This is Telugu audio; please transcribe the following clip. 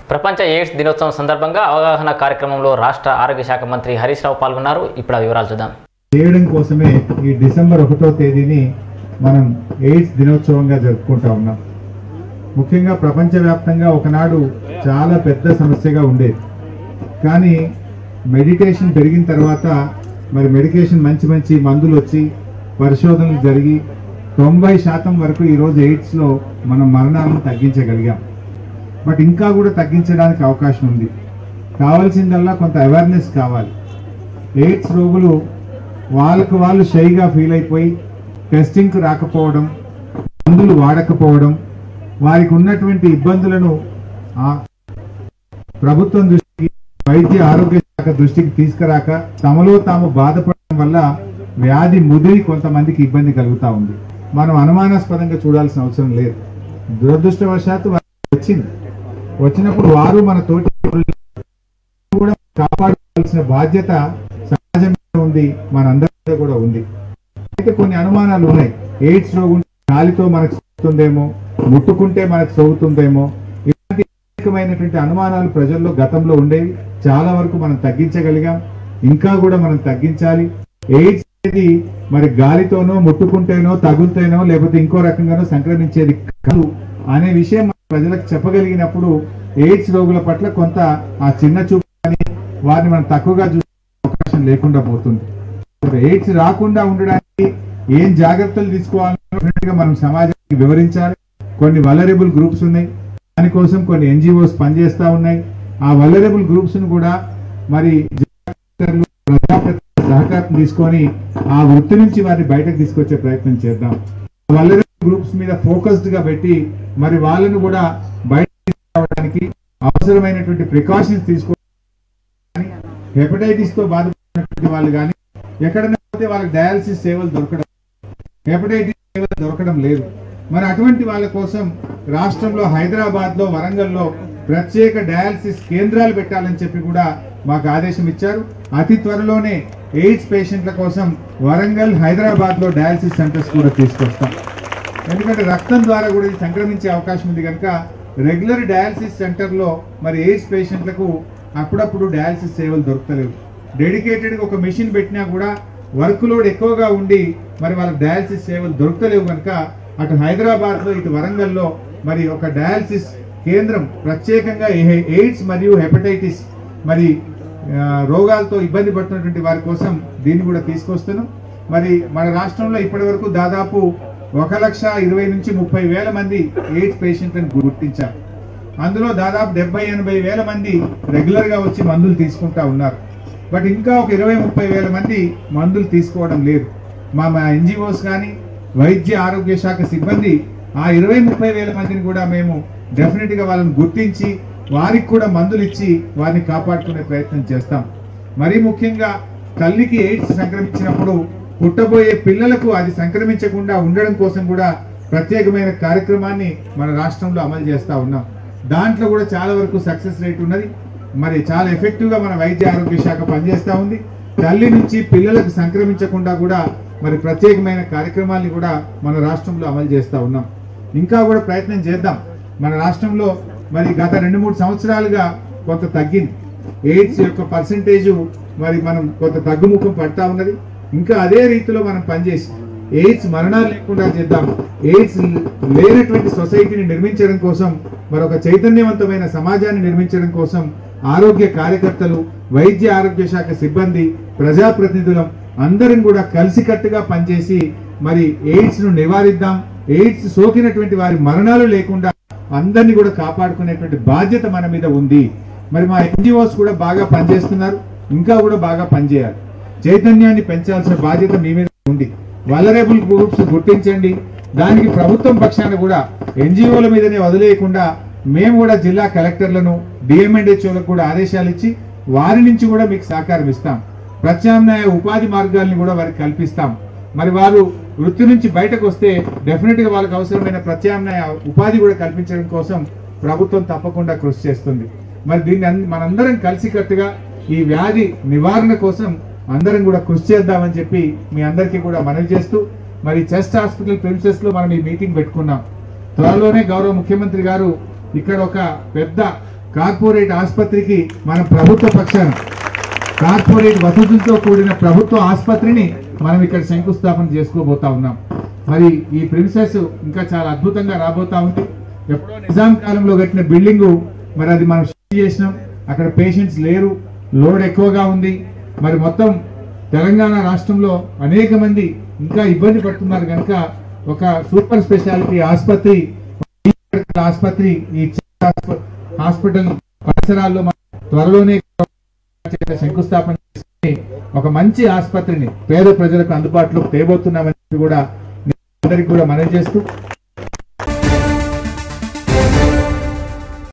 ప్రపంచ ఎయిడ్స్ దినోత్సవం సందర్భంగా అవగాహన కార్యక్రమంలో రాష్ట్ర ఆరోగ్య శాఖ మంత్రి హరీష్ రావు పాల్గొన్నారు ఇప్పుడు ఆ వివరాలు చూద్దాం చేయడం కోసమే ఈ డిసెంబర్ ఒకటో తేదీని మనం ఎయిడ్స్ దినోత్సవంగా జరుపుకుంటా ఉన్నాం ముఖ్యంగా ప్రపంచవ్యాప్తంగా ఒకనాడు చాలా పెద్ద సమస్యగా ఉండేది కానీ మెడిటేషన్ పెరిగిన తర్వాత మరి మెడికేషన్ మంచి మంచి మందులు వచ్చి పరిశోధనలు జరిగి తొంభై శాతం వరకు ఈరోజు ఎయిడ్స్లో మనం మరణాలను తగ్గించగలిగాం బట్ ఇంకా కూడా తగ్గించడానికి అవకాశం ఉంది కావాల్సిందల్లా కొంత అవేర్నెస్ కావాలి ఎయిడ్స్ రోగులు వాళ్ళకు వాళ్ళు షైగా ఫీల్ అయిపోయి టెస్టింగ్కి రాకపోవడం మందులు వాడకపోవడం వారికి ఉన్నటువంటి ఇబ్బందులను ఆ ప్రభుత్వం దృష్టికి వైద్య ఆరోగ్య శాఖ దృష్టికి తీసుకురాక తమలో తాము బాధపడడం వల్ల వ్యాధి ముదిరి కొంతమందికి ఇబ్బంది కలుగుతా ఉంది మనం అనుమానాస్పదంగా చూడాల్సిన అవసరం లేదు దురదృష్టవశాత్తు వారికి వచ్చింది వచ్చినప్పుడు వారు మన తోటి కూడా కాపాడుకోవాల్సిన బాధ్యత సమాజంలో ఉంది మనందరి మీద కూడా ఉంది అయితే కొన్ని అనుమానాలు ఉన్నాయి ఎయిడ్స్ రోగం గాలితో మనకు సోకుతుందేమో ముట్టుకుంటే మనకు సోకుతుందేమో ఇలాంటి అనేకమైనటువంటి అనుమానాలు ప్రజల్లో గతంలో ఉండేవి చాలా వరకు మనం తగ్గించగలిగాం ఇంకా కూడా మనం తగ్గించాలి ఎయిడ్స్ అనేది మరి గాలితోనో ముట్టుకుంటేనో తగులుతేనో లేకపోతే ఇంకో రకంగానో సంక్రమించేది కాదు అనే విషయం మనం ప్రజలకు చెప్పగలిగినప్పుడు ఎయిడ్స్ రోగుల పట్ల కొంత ఆ చిన్న చూపు కానీ వారిని మనం తక్కువగా చూసే అవకాశం లేకుండా పోతుంది ఎయిడ్స్ రాకుండా ఉండడానికి ఏం జాగ్రత్తలు తీసుకోవాలన్నట్టుగా మనం సమాజానికి వివరించాలి కొన్ని వలరబుల్ గ్రూప్స్ ఉన్నాయి దానికోసం కొన్ని ఎన్జిఓస్ పనిచేస్తా ఉన్నాయి ఆ వలరబుల్ గ్రూప్స్ ను కూడా మరి జిల్లా కలెక్టర్లు, ప్రజాప్రతినిధుల సహకారం తీసుకొని ఆ వృత్తి నుంచి వారిని బయటకు తీసుకొచ్చే ప్రయత్నం చేద్దాం వలరబుల్ గ్రూప్స్ మీద ఫోకస్డ్ గా పెట్టి మరి వాళ్ళను కూడా బయట తీసుకురావడానికి అవసరమైనటువంటి ప్రికాషన్స్ తీసుకో హెపటైటిస్ తో బాధపడినటువంటి వాళ్ళు కానీ ఎక్కడైనా పోతే వాళ్ళకి డయాలసిస్ సేవలు దొరకడం హెపటైటిస్ సేవలు దొరకడం లేదు మరి అటువంటి వాళ్ళ కోసం రాష్ట్రంలో హైదరాబాద్ లో వరంగల్లో ప్రత్యేక డయాలసిస్ కేంద్రాలు పెట్టాలని చెప్పి కూడా మాకు ఆదేశం ఇచ్చారు అతి త్వరలోనే ఎయిడ్స్ పేషెంట్ల కోసం వరంగల్ హైదరాబాద్ లో డయాలసిస్ సెంటర్స్ కూడా తీసుకొస్తాం ఎందుకంటే రక్తం ద్వారా కూడా ఇది సంక్రమించే అవకాశం ఉంది కనుక రెగ్యులర్ డయాలసిస్ సెంటర్లో మరి ఎయిడ్స్ పేషెంట్లకు అప్పుడప్పుడు డయాలసిస్ సేవలు దొరకలేవు డెడికేటెడ్గా ఒక మెషిన్ పెట్టినా కూడా వర్క్ లోడ్ ఎక్కువగా ఉండి మరి వాళ్ళకి డయాలసిస్ సేవలు దొరకలేవు కనుక అటు హైదరాబాద్లో ఇటు వరంగల్లో మరి ఒక డయాలసిస్ కేంద్రం ప్రత్యేకంగా ఎ- ఎయిడ్స్ మరియు హెపటైటిస్ మరి ఆ, రోగాలతో ఇబ్బంది పడుతున్నటువంటి వారి కోసం దీన్ని కూడా తీసుకొస్తున్నాం మరి మన రాష్ట్రంలో ఇప్పటి వరకు దాదాపు ఒక లక్ష ఇరవై నుంచి ముప్పై వేల మంది ఎయిడ్స్ పేషెంట్లను గుర్తించారు అందులో దాదాపు డెబ్బై ఎనభై వేల మంది రెగ్యులర్ గా వచ్చి మందులు తీసుకుంటా ఉన్నారు బట్ ఇంకా ఒక ఇరవై ముప్పై వేల మంది మందులు తీసుకోవడం లేదు మా మా ఎన్జిఓస్ కానీ వైద్య ఆరోగ్య శాఖ సిబ్బంది ఆ ఇరవై ముప్పై వేల మందిని కూడా మేము డెఫినెట్ గా వాళ్ళని గుర్తించి వారికి కూడా మందులు ఇచ్చి వారిని కాపాడుకునే ప్రయత్నం చేస్తాం మరీ ముఖ్యంగా తల్లికి ఎయిడ్స్ సంక్రమించినప్పుడు పుట్టబోయే పిల్లలకు అది సంక్రమించకుండా ఉండడం కోసం కూడా ప్రత్యేకమైన కార్యక్రమాన్ని మన రాష్ట్రంలో అమలు చేస్తా ఉన్నాం దాంట్లో కూడా చాలా వరకు సక్సెస్ రేట్ ఉన్నది మరి చాలా ఎఫెక్టివ్ గా మన వైద్య ఆరోగ్య శాఖ పనిచేస్తా ఉంది తల్లి నుంచి పిల్లలకు సంక్రమించకుండా కూడా మరి ప్రత్యేకమైన కార్యక్రమాల్ని కూడా మన రాష్ట్రంలో అమలు చేస్తా ఉన్నాం ఇంకా కూడా ప్రయత్నం చేద్దాం మన రాష్ట్రంలో మరి గత రెండు మూడు సంవత్సరాలుగా కొంత తగ్గింది ఎయిడ్స్ యొక్క పర్సంటేజ్ మరి మనం కొంత తగ్గుముఖం పడతా ఉన్నది ఇంకా అదే రీతిలో మనం పనిచేసి ఎయిడ్స్ మరణాలు లేకుండా చేద్దాం ఎయిడ్స్ లేనటువంటి సొసైటీని నిర్మించడం కోసం మరొక చైతన్యవంతమైన సమాజాన్ని నిర్మించడం కోసం ఆరోగ్య కార్యకర్తలు వైద్య ఆరోగ్య శాఖ సిబ్బంది ప్రజాప్రతినిధులం అందరం కూడా కలిసికట్టుగా పనిచేసి మరి ఎయిడ్స్ ను నివారిద్దాం ఎయిడ్స్ సోకినటువంటి వారి మరణాలు లేకుండా అందరినీ కూడా కాపాడుకునేటువంటి బాధ్యత మన మీద ఉంది మరి మా ఎన్జిఓస్ కూడా బాగా పనిచేస్తున్నారు ఇంకా కూడా బాగా పనిచేయాలి చైతన్యాన్ని పెంచాల్సిన బాధ్యత మీ మీద ఉంది వలరబుల్ గ్రూప్స్ గుర్తించండి దానికి ప్రభుత్వం పక్షాన కూడా ఎన్జిఓల మీదనే వదిలేయకుండా మేము కూడా జిల్లా కలెక్టర్లను డిఎంఎండ్హెచ్ఓలకు కూడా ఆదేశాలు ఇచ్చి వారి నుంచి కూడా మీకు సహకారం ఇస్తాం ప్రత్యామ్నాయ ఉపాధి మార్గాల్ని కూడా వారికి కల్పిస్తాం మరి వారు వృత్తి నుంచి బయటకు వస్తే డెఫినెట్ గా వాళ్ళకి అవసరమైన ప్రత్యామ్నాయ ఉపాధి కూడా కల్పించడం కోసం ప్రభుత్వం తప్పకుండా కృషి చేస్తుంది మరి దీన్ని అన్- మనందరం కలిసికట్టుగా ఈ వ్యాధి నివారణ కోసం అందరం కూడా కృషి చేద్దామని చెప్పి మీ అందరికీ కూడా మనవి చేస్తూ మరి చెస్ట్ హాస్పిటల్ ప్రిన్సెస్ లో మనం ఈ మీటింగ్ పెట్టుకున్నాం త్వరలోనే గౌరవ ముఖ్యమంత్రి గారు ఇక్కడ ఒక పెద్ద కార్పొరేట్ ఆసుపత్రికి మన ప్రభుత్వ పక్షాన కార్పొరేట్ వసతులతో కూడిన ప్రభుత్వ ఆసుపత్రిని మనం ఇక్కడ శంకుస్థాపన చేసుకోబోతా ఉన్నాం మరి ఈ ప్రిన్సెస్ ఇంకా చాలా అద్భుతంగా రాబోతా ఉంది ఎప్పుడో నిజాం కాలంలో కట్టిన బిల్డింగ్ మరి అది మనం షిఫ్ట్ చేసినాం అక్కడ పేషెంట్స్ లేరు లోడ్ ఎక్కువగా ఉంది మరి మొత్తం తెలంగాణ రాష్ట్రంలో అనేక మంది ఇంకా ఇబ్బంది పడుతున్నారు కనుక ఒక సూపర్ స్పెషాలిటీ ఆసుపత్రి ఈ ఆసుపత్రి ఈ చిన్న ఆస్ప- హాస్పిటల్ పరిసరాల్లో మనం త్వరలోనే చేత శంకుస్థాపన చేసుకుని ఒక మంచి ఆసుపత్రిని పేద ప్రజలకు అందుబాటులోకి తేబోతున్నామని చెప్పి కూడా నేను అందరికీ కూడా మనవి చేస్తూ